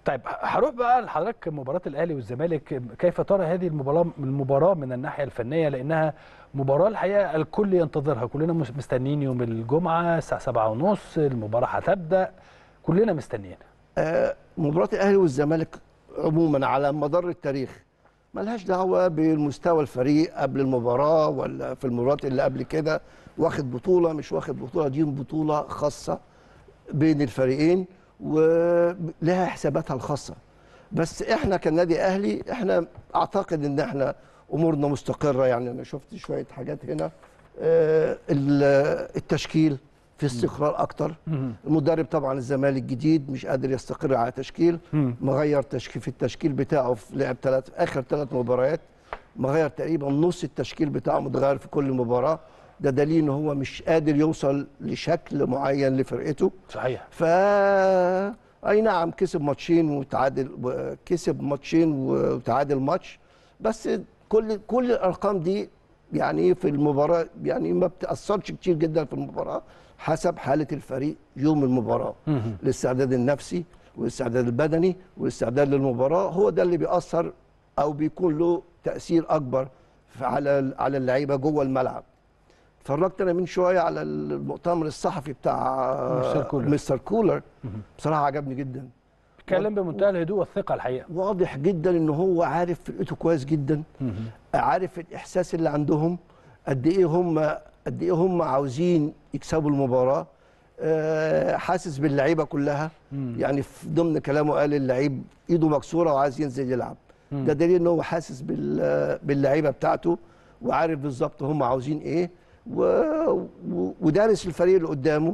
طيب هروح بقى لحضرتك مباراه الاهلي والزمالك كيف ترى هذه المباراه المباراه من الناحيه الفنيه لانها مباراه الحقيقه الكل ينتظرها كلنا مس- مستنيين يوم الجمعه الساعه 7:30 المباراه هتبدا كلنا مستنيين آه، مباراة الأهلي والزمالك عموما على مدار التاريخ ملهاش دعوة بالمستوى الفريق قبل المباراة ولا في المباريات اللي قبل كده واخد بطولة مش واخد بطولة دي بطولة خاصة بين الفريقين ولها حساباتها الخاصة بس احنا كنادي أهلي احنا أعتقد إن احنا أمورنا مستقرة يعني أنا شفت شوية حاجات هنا آه، ال- التشكيل في استقرار أكتر المدرب طبعا الزمالك جديد مش قادر يستقر على تشكيل مم. مغير تشكيل في التشكيل بتاعه في لعب ثلاث اخر ثلاث مباريات مغير تقريبا نص التشكيل بتاعه متغير في كل مباراه ده دليل ان هو مش قادر يوصل لشكل معين لفرقته صحيح ف اي نعم كسب ماتشين وتعادل و- كسب ماتشين وتعادل ماتش بس كل كل الارقام دي يعني في المباراه يعني ما بتاثرش كتير جدا في المباراه حسب حاله الفريق يوم المباراه مهم. الاستعداد النفسي والاستعداد البدني والاستعداد للمباراه هو ده اللي بيأثر او بيكون له تأثير اكبر في- على على اللعيبه جوه الملعب اتفرجت انا من شويه على المؤتمر الصحفي بتاع مستر كولر. مستر كولر بصراحه عجبني جدا اتكلم بمنتهى الهدوء والثقه الحقيقه واضح جدا ان هو عارف فرقته كويس جدا مهم. عارف الاحساس اللي عندهم قد ايه هم قد ايه هم عاوزين يكسبوا المباراه آه، حاسس باللعيبه كلها مم. يعني في ضمن كلامه قال اللعيب ايده مكسوره وعايز ينزل يلعب مم. ده دليل ان هو حاسس بال- باللعيبه بتاعته وعارف بالظبط هم عاوزين ايه و... و... ودارس الفريق اللي قدامه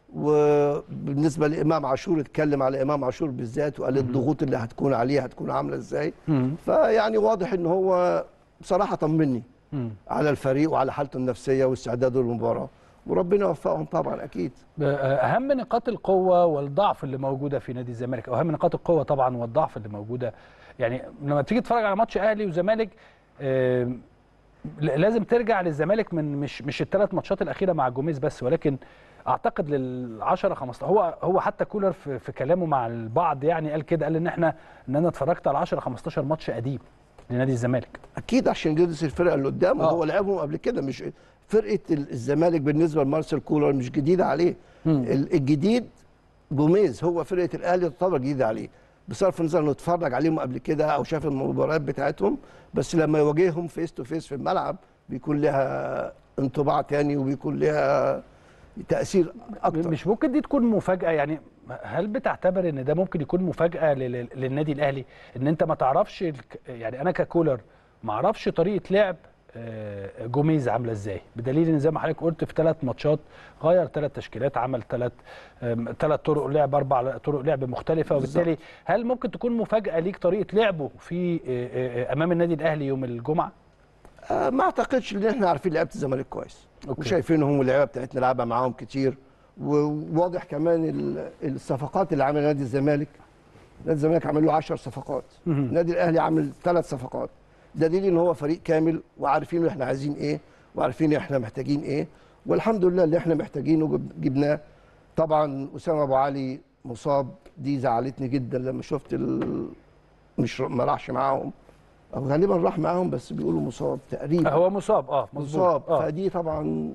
وبالنسبه لامام عاشور اتكلم على امام عاشور بالذات وقال الضغوط اللي هتكون عليه هتكون عامله ازاي مم. فيعني واضح ان هو بصراحه طمني مم. على الفريق وعلى حالته النفسيه واستعداده للمباراه وربنا يوفقهم طبعا اكيد اهم نقاط القوه والضعف اللي موجوده في نادي الزمالك او اهم نقاط القوه طبعا والضعف اللي موجوده يعني لما تيجي تتفرج على ماتش اهلي وزمالك آم، ل- لازم ترجع للزمالك من مش مش الثلاث ماتشات الاخيره مع جوميز بس ولكن اعتقد لل 10 15 هو هو حتى كولر في, في كلامه مع البعض يعني قال كده قال ان احنا ان انا اتفرجت على 10 15 ماتش قديم لنادي الزمالك اكيد عشان يدرس الفرقه اللي قدامه آه. هو لعبهم قبل كده مش فرقه ال- الزمالك بالنسبه لمارسيل كولر مش جديده عليه مم. ال- الجديد جوميز هو فرقه الاهلي تعتبر جديده عليه بصرف النظر انه اتفرج عليهم قبل كده او شاف المباريات بتاعتهم بس لما يواجههم فيس تو فيس في الملعب بيكون لها انطباع تاني وبيكون لها تاثير اكتر مش ممكن دي تكون مفاجاه يعني هل بتعتبر ان ده ممكن يكون مفاجاه لل- للنادي الاهلي ان انت ما تعرفش الك- يعني انا ككولر ما اعرفش طريقه لعب آه، جوميز عامله ازاي بدليل ان زي ما حضرتك قلت في ثلاث ماتشات غير ثلاث تشكيلات عمل ثلاث ثلاث طرق لعب اربع طرق لعب مختلفه وبالتالي هل ممكن تكون مفاجاه ليك طريقه لعبه في آه، آه، امام النادي الاهلي يوم الجمعه آه، ما اعتقدش ان احنا عارفين لعيبه الزمالك كويس أوكي. وشايفينهم اللعيبه بتاعتنا لعبها معاهم كتير وواضح كمان ال- الصفقات اللي عملها نادي الزمالك نادي الزمالك عمل له 10 صفقات مهم. النادي الاهلي عمل ثلاث صفقات ده دليل ان هو فريق كامل وعارفين احنا عايزين ايه وعارفين احنا محتاجين ايه والحمد لله اللي احنا محتاجينه جب- جبناه طبعا اسامه ابو علي مصاب دي زعلتني جدا لما شفت ال... مش ما راحش معاهم او غالبا راح معاهم بس بيقولوا مصاب تقريبا هو مصاب اه مظبوط مصاب اه فدي طبعا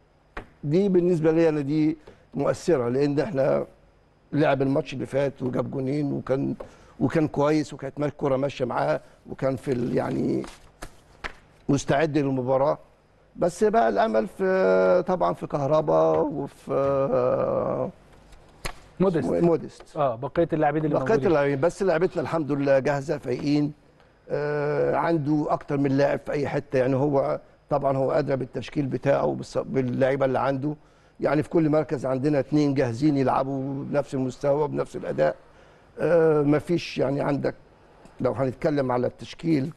دي بالنسبه لي انا دي مؤثره لان احنا لعب الماتش اللي فات وجاب جونين وكان وكان كويس وكانت مال الكره ماشيه معاه وكان في ال- يعني مستعد للمباراه بس بقى الامل في طبعا في كهربا وفي موديست موديست اه بقيه اللاعبين اللي بقيه موجودين اللاعبين بس لعبتنا الحمد لله جاهزه فايقين آه عنده اكتر من لاعب في اي حته يعني هو طبعا هو ادرى بالتشكيل بتاعه بالص- باللعيبه اللي عنده يعني في كل مركز عندنا اثنين جاهزين يلعبوا بنفس المستوى بنفس الاداء آه مفيش يعني عندك لو هنتكلم على التشكيل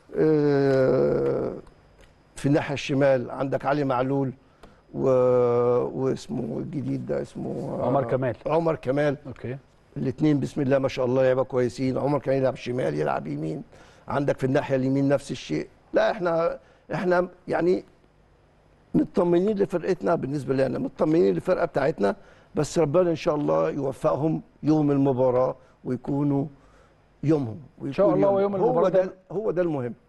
آه في الناحيه الشمال عندك علي معلول و... واسمه الجديد ده اسمه عمر كمال. عمر كمال اوكي الاثنين بسم الله ما شاء الله لعيبه كويسين عمر كان يلعب شمال يلعب يمين عندك في الناحيه اليمين نفس الشيء لا احنا احنا يعني مطمنين لفرقتنا بالنسبه لنا مطمنين للفرقه بتاعتنا بس ربنا ان شاء الله يوفقهم يوم المباراه ويكونوا يومهم ويكون شاء الله ويوم هو المباراة ده ده- هو ده المهم